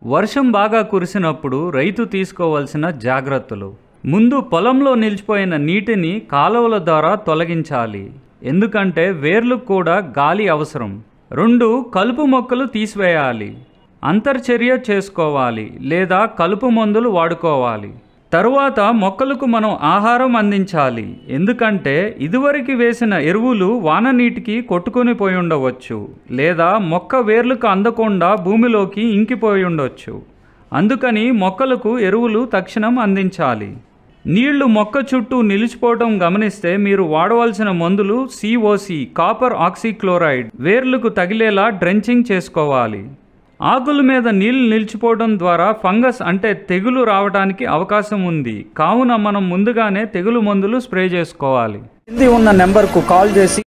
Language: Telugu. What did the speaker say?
వర్షం బాగా కురిసినప్పుడు రైతు తీసుకోవాల్సిన జాగ్రత్తలు ముందు పొలంలో నిలిచిపోయిన నీటిని కాలువల ద్వారా తొలగించాలి ఎందుకంటే వేర్లకు కూడా గాలి అవసరం రెండు కలుపు మొక్కలు తీసివేయాలి అంతర్చర్య చేసుకోవాలి లేదా కలుపు మందులు వాడుకోవాలి తరువాత మొక్కలకు మనం ఆహారం అందించాలి ఎందుకంటే ఇదివరకు వేసిన ఎరువులు వాన నీటికి కొట్టుకొని పోయి ఉండవచ్చు లేదా మొక్క వేర్లకు అందకుండా భూమిలోకి ఇంకిపోయి ఉండొచ్చు అందుకని మొక్కలకు ఎరువులు తక్షణం అందించాలి నీళ్లు మొక్క చుట్టూ నిలిచిపోవడం గమనిస్తే మీరు వాడవలసిన మందులు సిఓసి కాపర్ ఆక్సిక్లోరైడ్ వేర్లకు తగిలేలా డ్రెంచింగ్ చేసుకోవాలి ఆకుల మీద నీళ్లు నిలిచిపోవడం ద్వారా ఫంగస్ అంటే తెగులు రావడానికి అవకాశం ఉంది కావున మనం ముందుగానే తెగులు మందులు స్ప్రే చేసుకోవాలి కింది ఉన్న నెంబర్కు కాల్ చేసి